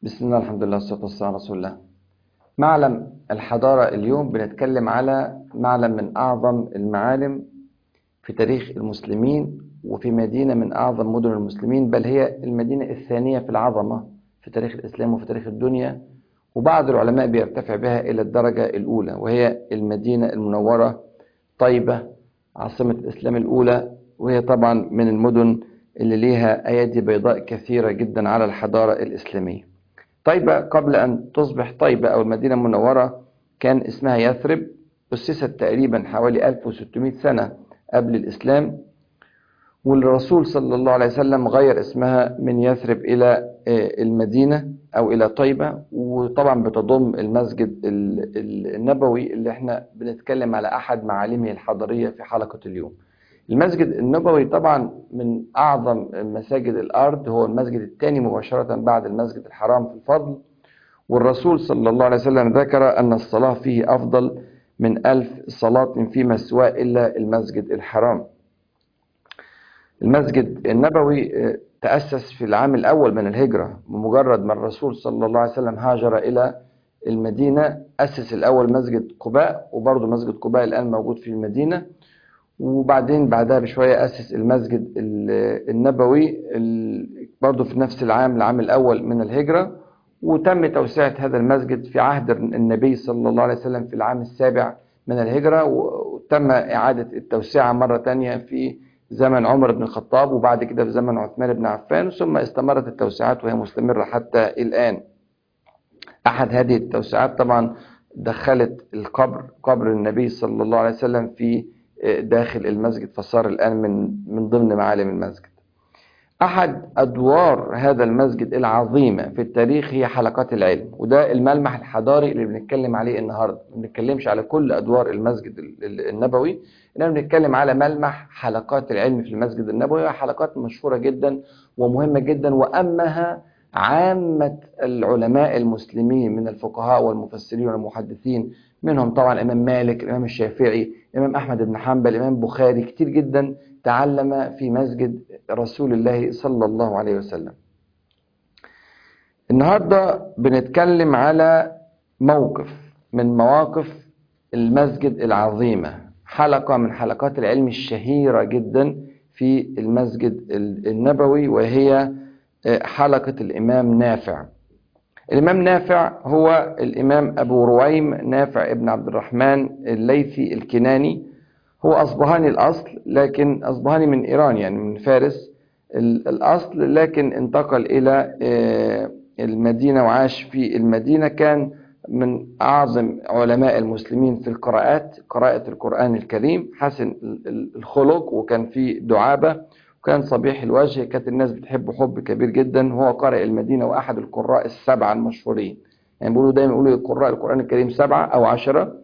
بسم الله الحمد لله والصلاة والسلام على رسول الله معلم الحضارة اليوم بنتكلم على معلم من أعظم المعالم في تاريخ المسلمين وفي مدينة من أعظم مدن المسلمين بل هي المدينة الثانية في العظمة في تاريخ الإسلام وفي تاريخ الدنيا وبعض العلماء بيرتفع بها إلى الدرجة الأولى وهي المدينة المنورة طيبة عاصمة الإسلام الأولى وهي طبعا من المدن اللي ليها أيادي بيضاء كثيرة جدا على الحضارة الإسلامية طيبة قبل أن تصبح طيبة أو المدينة المنورة كان اسمها يثرب أسست تقريبا حوالي 1600 سنة قبل الإسلام والرسول صلى الله عليه وسلم غير اسمها من يثرب إلى المدينة أو إلى طيبة وطبعا بتضم المسجد النبوي اللي احنا بنتكلم على أحد معالمه الحضارية في حلقة اليوم المسجد النبوي طبعا من أعظم مساجد الأرض هو المسجد الثاني مباشرة بعد المسجد الحرام في الفضل والرسول صلى الله عليه وسلم ذكر أن الصلاة فيه أفضل من ألف صلاة فيما سواه إلا المسجد الحرام المسجد النبوي تأسس في العام الأول من الهجرة بمجرد ما الرسول صلى الله عليه وسلم هاجر إلى المدينة أسس الأول مسجد قباء وبرضه مسجد قباء الآن موجود في المدينة وبعدين بعدها بشوية أسس المسجد النبوي برضه في نفس العام العام الأول من الهجرة وتم توسعة هذا المسجد في عهد النبي صلى الله عليه وسلم في العام السابع من الهجرة وتم إعادة التوسعة مرة تانية في زمن عمر بن الخطاب وبعد كده في زمن عثمان بن عفان ثم استمرت التوسعات وهي مستمرة حتى الآن أحد هذه التوسعات طبعا دخلت القبر قبر النبي صلى الله عليه وسلم في داخل المسجد فصار الآن من من ضمن معالم المسجد أحد أدوار هذا المسجد العظيمة في التاريخ هي حلقات العلم وده الملمح الحضاري اللي بنتكلم عليه النهاردة ما بنتكلمش على كل أدوار المسجد النبوي إنما بنتكلم على ملمح حلقات العلم في المسجد النبوي حلقات مشهورة جدا ومهمة جدا وأمها عامة العلماء المسلمين من الفقهاء والمفسرين والمحدثين منهم طبعا الإمام مالك الإمام الشافعي الإمام أحمد بن حنبل الإمام بخاري كتير جدا تعلم في مسجد رسول الله صلى الله عليه وسلم النهاردة بنتكلم على موقف من مواقف المسجد العظيمة حلقة من حلقات العلم الشهيرة جدا في المسجد النبوي وهي حلقة الإمام نافع الإمام نافع هو الإمام أبو رويم نافع ابن عبد الرحمن الليثي الكناني هو أصبهاني الأصل لكن أصبهاني من إيران يعني من فارس الأصل لكن انتقل إلى المدينة وعاش في المدينة كان من أعظم علماء المسلمين في القراءات قراءة القرآن الكريم حسن الخلق وكان في دعابة وكان صبيح الوجه كانت الناس بتحبه حب كبير جدا وهو قارئ المدينة وأحد القراء السبعة المشهورين يعني بيقولوا دايما يقولوا قراء القرآن الكريم سبعة أو عشرة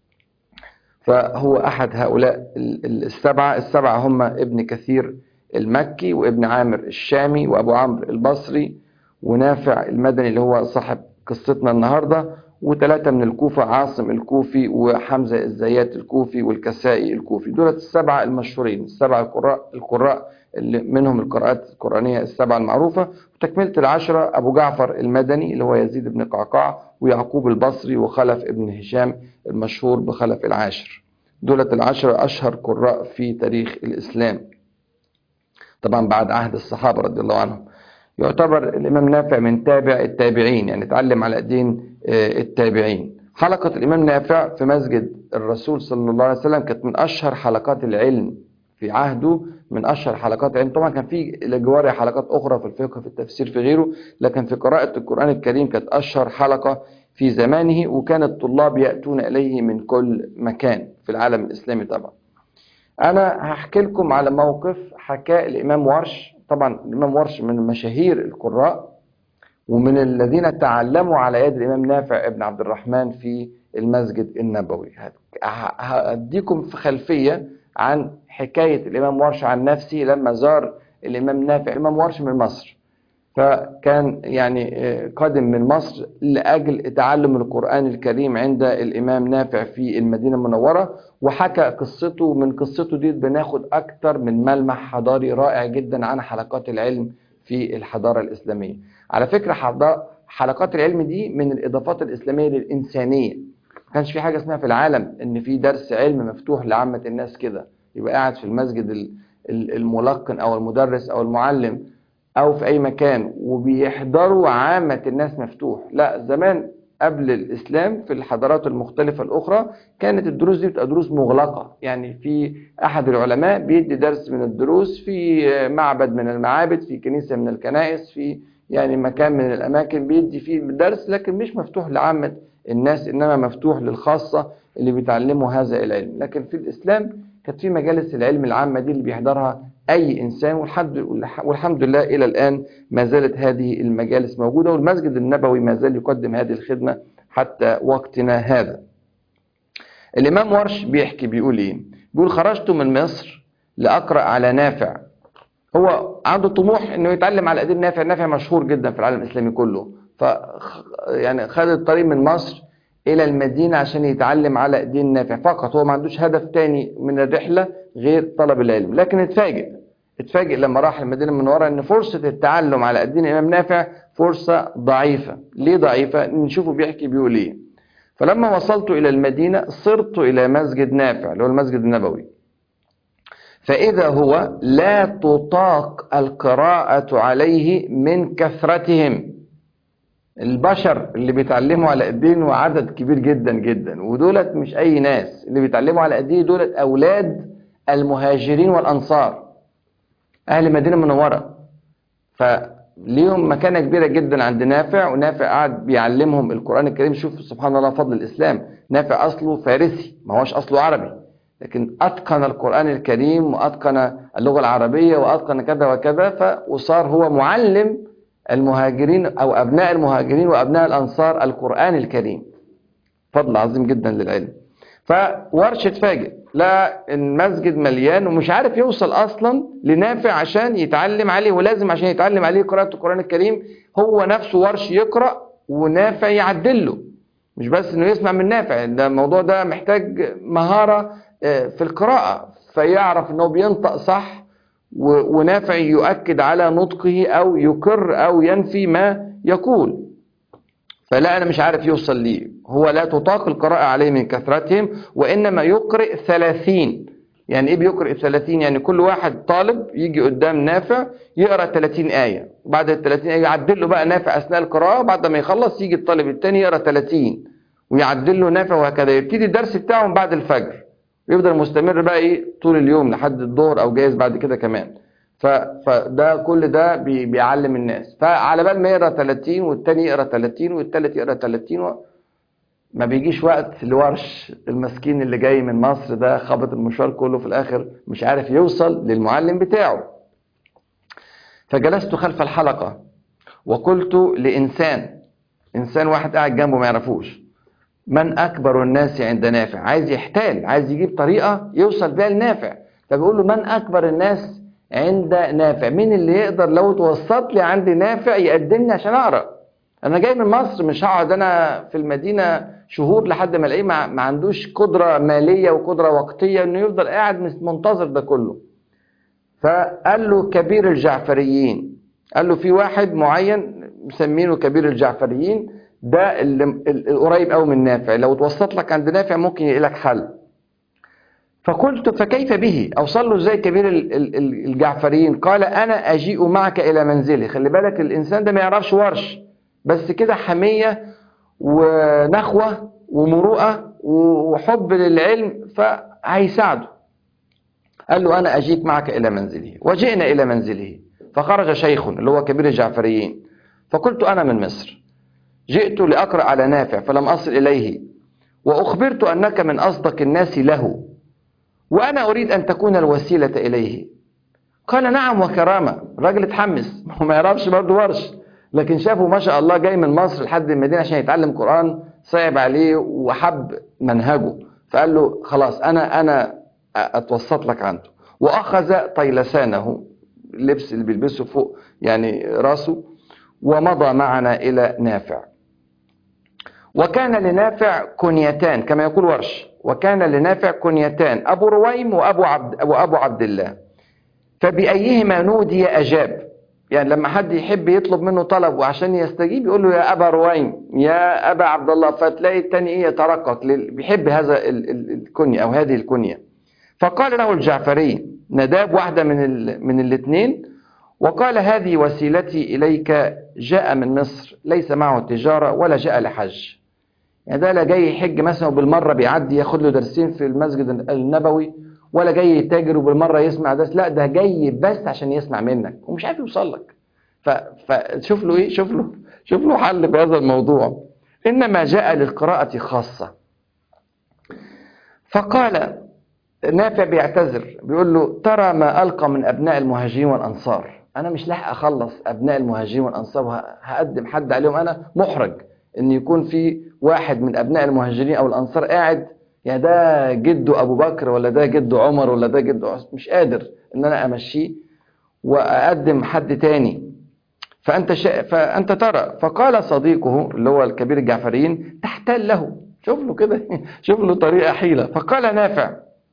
فهو أحد هؤلاء السبعة السبعة هم ابن كثير المكي وابن عامر الشامي وأبو عمرو البصري ونافع المدني اللي هو صاحب قصتنا النهاردة وثلاثة من الكوفة عاصم الكوفي وحمزة الزيات الكوفي والكسائي الكوفي دول السبعة المشهورين السبعة القراء القراء اللي منهم القراءات القرآنية السبعة المعروفة وتكملة العشرة أبو جعفر المدني اللي هو يزيد بن قعقاع ويعقوب البصري وخلف ابن هشام المشهور بخلف العاشر دولة العشرة أشهر قراء في تاريخ الإسلام طبعا بعد عهد الصحابة رضي الله عنهم يعتبر الإمام نافع من تابع التابعين يعني اتعلم على دين التابعين حلقة الإمام نافع في مسجد الرسول صلى الله عليه وسلم كانت من أشهر حلقات العلم في عهده من أشهر حلقات العلم طبعا كان في لجوارها حلقات أخرى في الفقه في التفسير في غيره لكن في قراءة القرآن الكريم كانت أشهر حلقة في زمانه وكان الطلاب يأتون إليه من كل مكان في العالم الإسلامي طبعا أنا هحكي لكم على موقف حكاه الإمام ورش طبعا الإمام ورش من مشاهير القراء ومن الذين تعلموا على يد الإمام نافع ابن عبد الرحمن في المسجد النبوي هديكم في خلفية عن حكاية الإمام ورش عن نفسه لما زار الإمام نافع الإمام ورش من مصر فكان يعني قادم من مصر لأجل تعلم القرآن الكريم عند الإمام نافع في المدينة المنورة وحكى قصته من قصته دي بناخد أكتر من ملمح حضاري رائع جدا عن حلقات العلم في الحضارة الإسلامية على فكرة حلقات العلم دي من الإضافات الإسلامية للإنسانية ما كانش في حاجة اسمها في العالم إن في درس علم مفتوح لعامة الناس كده يبقى قاعد في المسجد ال- ال- الملقن أو المدرس أو المعلم أو في أي مكان وبيحضروا عامة الناس مفتوح لا زمان قبل الإسلام في الحضارات المختلفة الأخرى كانت الدروس دي بتبقى دروس مغلقة يعني في أحد العلماء بيدي درس من الدروس في معبد من المعابد في كنيسة من الكنائس في يعني مكان من الأماكن بيدي فيه درس لكن مش مفتوح لعامة الناس إنما مفتوح للخاصة اللي بيتعلموا هذا العلم لكن في الإسلام كانت في مجالس العلم العامة دي اللي بيحضرها أي إنسان والحمد, والحمد لله إلى الآن ما زالت هذه المجالس موجودة والمسجد النبوي ما زال يقدم هذه الخدمة حتى وقتنا هذا الإمام ورش بيحكي بيقول إيه بيقول خرجت من مصر لأقرأ على نافع هو عنده طموح انه يتعلم على ايدين نافع نافع مشهور جدا في العالم الاسلامي كله ف يعني خد الطريق من مصر الى المدينه عشان يتعلم على ايدين نافع فقط هو ما عندوش هدف تاني من الرحله غير طلب العلم لكن اتفاجئ اتفاجئ لما راح المدينه المنوره ان فرصه التعلم على ايدين الامام نافع فرصه ضعيفه ليه ضعيفه نشوفه بيحكي بيقول ايه فلما وصلت الى المدينه صرت الى مسجد نافع اللي هو المسجد النبوي فإذا هو لا تطاق القراءة عليه من كثرتهم البشر اللي بيتعلموا على ايدين عدد كبير جدا جدا ودولت مش اي ناس اللي بيتعلموا على ايديه دولت اولاد المهاجرين والانصار اهل مدينه منوره فليهم مكانه كبيره جدا عند نافع ونافع قاعد بيعلمهم القران الكريم شوف سبحان الله فضل الاسلام نافع اصله فارسي ما هوش اصله عربي لكن أتقن القرآن الكريم وأتقن اللغة العربية وأتقن كذا وكذا وصار هو معلم المهاجرين أو أبناء المهاجرين وأبناء الأنصار القرآن الكريم فضل عظيم جدا للعلم فورش اتفاجئ لا المسجد مليان ومش عارف يوصل أصلا لنافع عشان يتعلم عليه ولازم عشان يتعلم عليه قراءة القرآن الكريم هو نفسه ورش يقرأ ونافع يعدله مش بس انه يسمع من نافع ده الموضوع ده محتاج مهارة في القراءة فيعرف انه بينطق صح ونافع يؤكد على نطقه او يكر او ينفي ما يقول فلا انا مش عارف يوصل ليه هو لا تطاق القراءة عليه من كثرتهم وانما يقرئ ثلاثين يعني ايه بيقرئ ثلاثين يعني كل واحد طالب يجي قدام نافع يقرأ 30 آية بعد ال 30 آية يعدل له بقى نافع أثناء القراءة بعد ما يخلص يجي الطالب الثاني يقرأ 30 ويعدل له نافع وهكذا يبتدي الدرس بتاعهم بعد الفجر ويفضل مستمر بقى ايه طول اليوم لحد الظهر او جايز بعد كده كمان ف... فده كل ده بي... بيعلم الناس فعلى بال ما يقرا 30 والتاني يقرا 30 والتالت يقرا 30 و... ما بيجيش وقت لورش المسكين اللي جاي من مصر ده خبط المشوار كله في الاخر مش عارف يوصل للمعلم بتاعه فجلست خلف الحلقة وقلت لإنسان إنسان واحد قاعد جنبه ما يعرفوش من أكبر الناس عند نافع عايز يحتال عايز يجيب طريقة يوصل بيها لنافع فبيقول له من أكبر الناس عند نافع مين اللي يقدر لو توسط لي عند نافع يقدمني عشان أقرأ أنا جاي من مصر مش هقعد أنا في المدينة شهور لحد ما ألاقيه ما ما عندوش قدرة مالية وقدرة وقتية إنه يفضل قاعد منتظر ده كله فقال له كبير الجعفريين قال له في واحد معين مسمينه كبير الجعفريين ده اللي القريب قوي من نافع لو توسط لك عند نافع ممكن يلاقي لك حل فقلت فكيف به اوصل له ازاي كبير الجعفريين قال انا اجيء معك الى منزلي خلي بالك الانسان ده ما يعرفش ورش بس كده حميه ونخوه ومروءه وحب للعلم فهيساعده قال له انا اجيك معك الى منزله وجئنا الى منزله فخرج شيخ اللي هو كبير الجعفريين فقلت انا من مصر جئت لأقرأ على نافع فلم أصل إليه وأخبرت أنك من أصدق الناس له وأنا أريد أن تكون الوسيلة إليه قال نعم وكرامة الراجل اتحمس ما يعرفش برضه ورش لكن شافه ما شاء الله جاي من مصر لحد المدينة عشان يتعلم قرآن صعب عليه وحب منهجه فقال له خلاص أنا أنا أتوسط لك عنده وأخذ طيلسانه اللبس اللي بيلبسه فوق يعني راسه ومضى معنا إلى نافع وكان لنافع كنيتان كما يقول ورش وكان لنافع كنيتان أبو رويم وأبو عبد, وأبو عبد الله فبأيهما نودي أجاب يعني لما حد يحب يطلب منه طلب وعشان يستجيب يقول له يا ابا رويم يا ابا عبد الله فتلاقي التاني ايه يترقق لل- بيحب هذا ال- ال- الكنية او هذه الكنية فقال له الجعفري نداب واحدة من ال... من الاثنين وقال هذه وسيلتي إليك جاء من مصر ليس معه تجارة ولا جاء لحج يعني ده لا جاي يحج مثلا وبالمرة بيعدي ياخد له درسين في المسجد النبوي ولا جاي يتاجر وبالمرة يسمع درس لا ده جاي بس عشان يسمع منك ومش عارف يوصل لك ف... فشوف له ايه شوف له شوف له حل في هذا الموضوع انما جاء للقراءة خاصة فقال نافع بيعتذر بيقول له ترى ما ألقى من أبناء المهاجرين والأنصار أنا مش لاحق أخلص أبناء المهاجرين والأنصار وهقدم حد عليهم أنا محرج إن يكون في واحد من أبناء المهاجرين أو الأنصار قاعد يعني ده جده أبو بكر ولا ده جده عمر ولا ده جده عثمان مش قادر إن أنا أمشيه وأقدم حد تاني فأنت شا... فأنت ترى فقال صديقه اللي هو الكبير الجعفريين تحتال له شوف له كده شوف له طريقة حيلة فقال نافع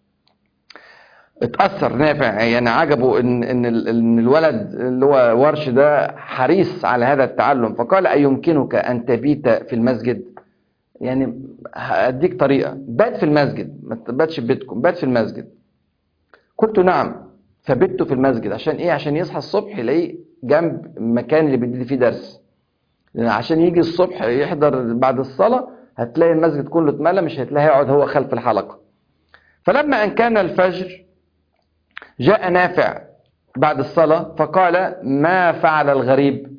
اتأثر نافع يعني عجبه ان ان ال- ان الولد اللي هو ورش ده حريص على هذا التعلم فقال أيمكنك أن تبيت في المسجد يعني هأديك طريقة بات في المسجد ما تباتش في بيتكم بات في المسجد قلت نعم فبت في المسجد عشان ايه عشان يصحى الصبح يلاقيه جنب المكان اللي بيدي فيه درس لأن عشان يجي الصبح يحضر بعد الصلاة هتلاقي المسجد كله اتملى مش هتلاقيه يقعد هو خلف الحلقة فلما أن كان الفجر جاء نافع بعد الصلاة فقال ما فعل الغريب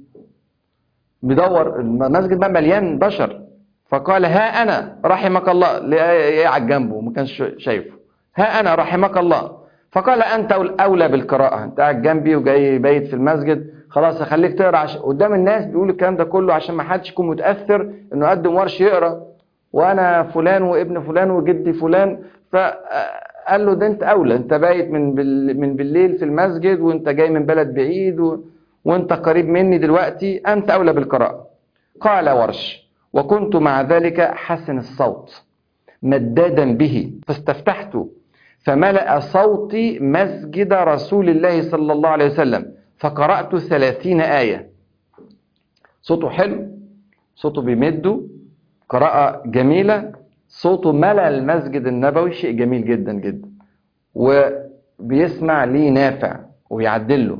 بيدور المسجد بقى مليان بشر فقال ها أنا رحمك الله ليه قاعد جنبه ما كانش شايفه ها أنا رحمك الله فقال أنت أولى بالقراءة أنت قاعد جنبي وجاي بايت في المسجد خلاص هخليك تقرا عشان قدام الناس بيقول الكلام ده كله عشان ما حدش يكون متأثر إنه قدم ورش يقرا وأنا فلان وابن فلان وجدي فلان فقال له ده أنت أولى أنت بايت من بال... من بالليل في المسجد وأنت جاي من بلد بعيد و... وأنت قريب مني دلوقتي أنت أولى بالقراءة قال ورش وكنت مع ذلك حسن الصوت مدادا به فاستفتحت فملأ صوتي مسجد رسول الله صلى الله عليه وسلم فقرأت ثلاثين آية صوته حلو صوته بيمده قراءة جميلة صوته ملأ المسجد النبوي شيء جميل جدا جدا وبيسمع ليه نافع وبيعدله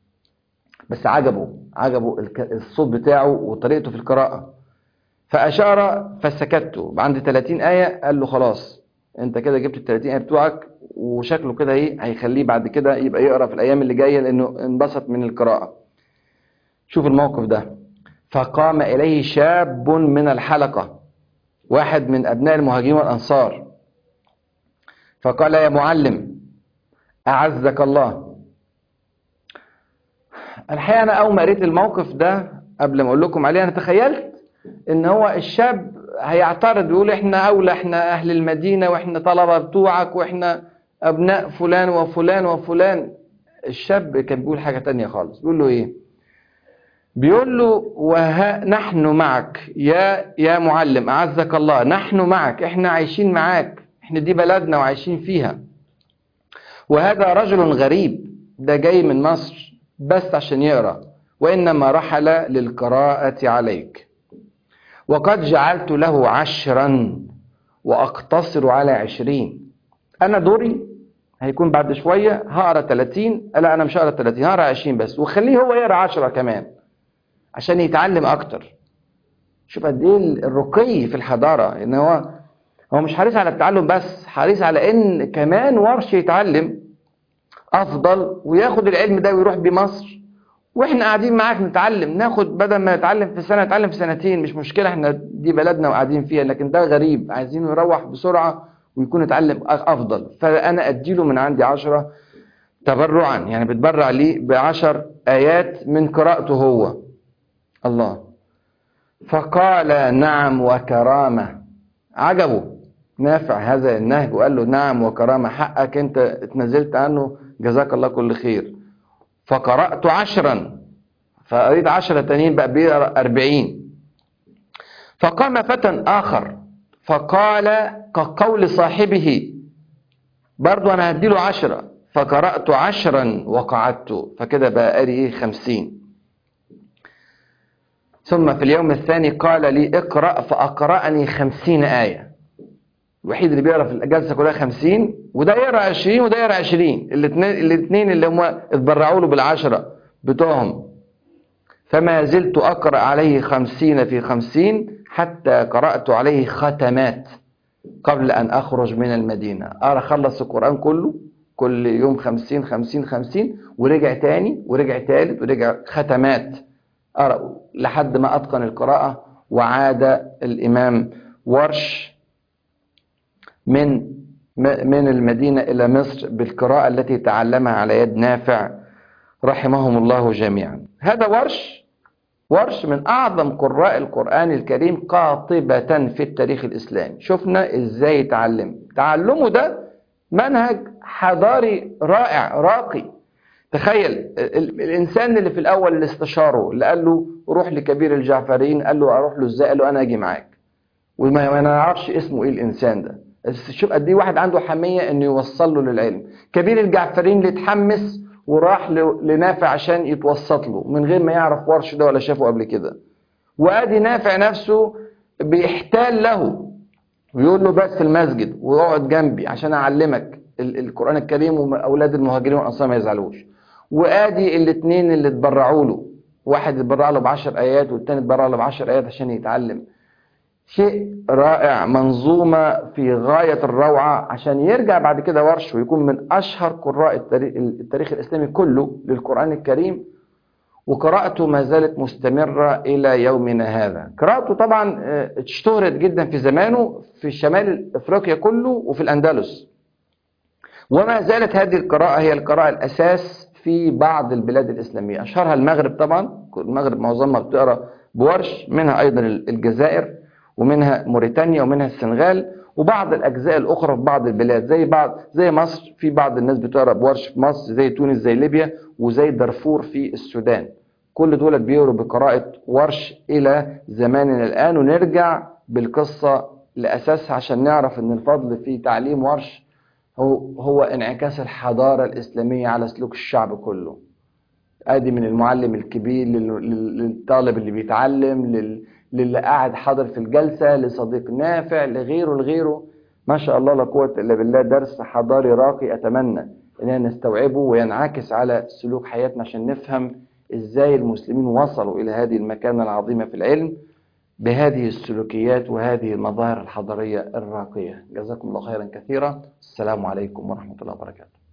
بس عجبه عجبه الك- الصوت بتاعه وطريقته في القراءة فأشار فسكت عند 30 آية قال له خلاص انت كده جبت ال 30 آية بتوعك وشكله كده ايه هيخليه بعد كده يبقى يقرا في الأيام اللي جاية لأنه انبسط من القراءة شوف الموقف ده فقام إليه شاب من الحلقة واحد من أبناء المهاجرين والأنصار فقال يا معلم أعزك الله الحقيقة أنا أول ما قريت الموقف ده قبل ما أقول لكم عليه أنا تخيلت إن هو الشاب هيعترض ويقول إحنا أولى إحنا أهل المدينة وإحنا طلبة بتوعك وإحنا أبناء فلان وفلان وفلان الشاب كان بيقول حاجة تانية خالص بيقول له إيه بيقول له وها نحن معك يا يا معلم أعزك الله نحن معك إحنا عايشين معاك إحنا دي بلدنا وعايشين فيها وهذا رجل غريب ده جاي من مصر بس عشان يقرأ وإنما رحل للقراءة عليك وقد جعلت له عشرا وأقتصر على عشرين أنا دوري هيكون بعد شوية هقرا 30 لا أنا مش هقرا 30 هقرا 20 بس وخليه هو يقرا 10 كمان عشان يتعلم أكتر شوف قد إيه الرقي في الحضارة إن هو هو مش حريص على التعلم بس حريص على إن كمان ورش يتعلم أفضل وياخد العلم ده ويروح بيه مصر واحنا قاعدين معاك نتعلم ناخد بدل ما نتعلم في سنه نتعلم في سنتين مش مشكله احنا دي بلدنا وقاعدين فيها لكن ده غريب عايزينه يروح بسرعه ويكون يتعلم افضل فانا اديله من عندي عشرة تبرعا يعني بتبرع ليه بعشر ايات من قراءته هو الله فقال نعم وكرامه عجبه نافع هذا النهج وقال له نعم وكرامه حقك انت اتنزلت عنه جزاك الله كل خير فقرأت عشرا فقريت عشرة تانيين بقى بيقرأ أربعين فقام فتى آخر فقال كقول صاحبه برضو أنا هديله عشرة فقرأت عشرا وقعدت فكده بقى قاري إيه خمسين ثم في اليوم الثاني قال لي اقرأ فأقرأني خمسين آية الوحيد اللي بيقرأ في الجلسة كلها خمسين وده يقرأ عشرين وده يقرأ عشرين الاثنين الاثنين اللي هم اتبرعوا له بالعشرة بتوعهم فما زلت أقرأ عليه خمسين في خمسين حتى قرأت عليه ختمات قبل أن أخرج من المدينة أرى خلص القرآن كله كل يوم خمسين خمسين خمسين ورجع تاني ورجع تالت ورجع ختمات أرى لحد ما أتقن القراءة وعاد الإمام ورش من من المدينة إلى مصر بالقراءة التي تعلمها على يد نافع رحمهم الله جميعا هذا ورش ورش من أعظم قراء القرآن الكريم قاطبة في التاريخ الإسلامي شفنا إزاي تعلم تعلمه ده منهج حضاري رائع راقي تخيل الإنسان اللي في الأول اللي استشاره اللي قال له روح لكبير الجعفرين قال له أروح له إزاي قال له أنا أجي معاك وما نعرفش اسمه إيه الإنسان ده شوف قد إيه واحد عنده حمية إنه يوصل له للعلم كبير الجعفرين اللي اتحمس وراح لنافع عشان يتوسط له من غير ما يعرف ورش ده ولا شافه قبل كده وادي نافع نفسه بيحتال له ويقول له بس في المسجد واقعد جنبي عشان اعلمك القران الكريم واولاد المهاجرين والانصار ما يزعلوش وادي الاثنين اللي اتبرعوا له واحد اتبرع له ب 10 ايات والتاني اتبرع له ب 10 ايات عشان يتعلم شيء رائع منظومة في غاية الروعة عشان يرجع بعد كده ورش ويكون من أشهر قراء التاريخ, التاريخ الإسلامي كله للقرآن الكريم وقراءته ما زالت مستمرة إلى يومنا هذا قراءته طبعا اشتهرت جدا في زمانه في شمال إفريقيا كله وفي الأندلس وما زالت هذه القراءة هي القراءة الأساس في بعض البلاد الإسلامية أشهرها المغرب طبعا المغرب معظمها بتقرأ بورش منها أيضا الجزائر ومنها موريتانيا ومنها السنغال وبعض الاجزاء الاخرى في بعض البلاد زي بعض زي مصر في بعض الناس بتقرا بورش في مصر زي تونس زي ليبيا وزي دارفور في السودان كل دول بيقروا بقراءه ورش الى زماننا الان ونرجع بالقصه لاساسها عشان نعرف ان الفضل في تعليم ورش هو هو انعكاس الحضاره الاسلاميه على سلوك الشعب كله ادي من المعلم الكبير للطالب اللي بيتعلم لل للي قاعد حاضر في الجلسة لصديق نافع لغيره لغيره ما شاء الله لا قوة إلا بالله درس حضاري راقي أتمنى إننا نستوعبه وينعكس على سلوك حياتنا عشان نفهم إزاي المسلمين وصلوا إلى هذه المكانة العظيمة في العلم بهذه السلوكيات وهذه المظاهر الحضارية الراقية جزاكم الله خيرا كثيرا السلام عليكم ورحمة الله وبركاته